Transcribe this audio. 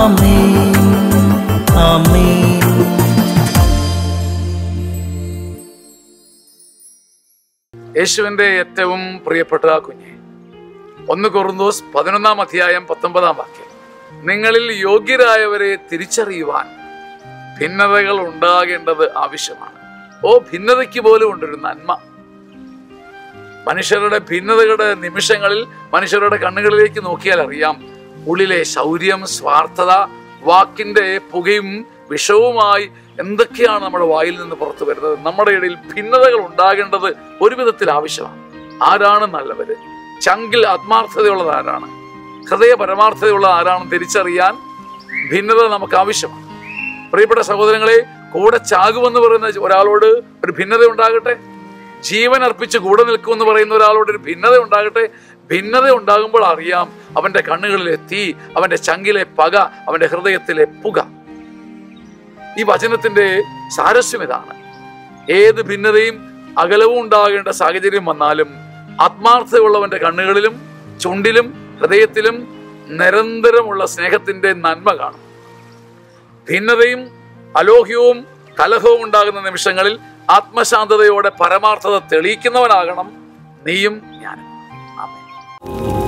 ആമേൻ ആമേൻ യേശുവിന്റെ ഏറ്റവും പ്രിയപ്പെട്ട കുഞ്ഞെ ഒന്ന് കൊറുന്തോസ് പതിനൊന്നാം അധ്യായം പത്തൊമ്പതാം വാക്യം നിങ്ങളിൽ യോഗ്യരായവരെ തിരിച്ചറിയുവാൻ ഭിന്നതകൾ ഉണ്ടാകേണ്ടത് ആവശ്യമാണ് ഓ ഭിന്നതയ്ക്ക് പോലും ഉണ്ടൊരു നന്മ മനുഷ്യരുടെ ഭിന്നതകളുടെ നിമിഷങ്ങളിൽ മനുഷ്യരുടെ കണ്ണുകളിലേക്ക് നോക്കിയാൽ അറിയാം ഉള്ളിലെ ശൗര്യം സ്വാർത്ഥത വാക്കിന്റെ പുകയും വിഷവുമായി എന്തൊക്കെയാണ് നമ്മുടെ വായിൽ നിന്ന് പുറത്തു വരുന്നത് നമ്മുടെ ഇടയിൽ ഭിന്നതകൾ ഉണ്ടാകേണ്ടത് ഒരു വിധത്തിൽ ആവശ്യമാണ് ആരാണ് നല്ലവര് ചങ്കിൽ ആത്മാർത്ഥതയുള്ളത് ആരാണ് ഹൃദയ പരമാർത്ഥതയുള്ള ആരാണെന്ന് തിരിച്ചറിയാൻ ഭിന്നത നമുക്ക് ആവശ്യമാണ് പ്രിയപ്പെട്ട സഹോദരങ്ങളെ കൂടെ ചാകുമെന്ന് പറയുന്ന ഒരാളോട് ഒരു ഭിന്നത ഉണ്ടാകട്ടെ ജീവൻ അർപ്പിച്ച് കൂടെ നിൽക്കുമെന്ന് പറയുന്ന ഒരാളോട് ഒരു ഭിന്നത ഉണ്ടാകട്ടെ ഭിന്നത ഉണ്ടാകുമ്പോൾ അറിയാം അവന്റെ കണ്ണുകളിലെ തീ അവന്റെ ചങ്കിലെ പക അവന്റെ ഹൃദയത്തിലെ പുക ഈ വചനത്തിന്റെ സാരസ്യം ഇതാണ് ഏത് ഭിന്നതയും അകലവും ഉണ്ടാകേണ്ട സാഹചര്യം വന്നാലും ആത്മാർത്ഥതയുള്ളവന്റെ കണ്ണുകളിലും ചുണ്ടിലും ഹൃദയത്തിലും നിരന്തരമുള്ള സ്നേഹത്തിന്റെ നന്മ കാണും ഭിന്നതയും അലോഹ്യവും കലഹവും ഉണ്ടാകുന്ന നിമിഷങ്ങളിൽ ആത്മശാന്തതയോടെ പരമാർത്ഥത തെളിയിക്കുന്നവനാകണം നീയും ഞാനും ആമേൻ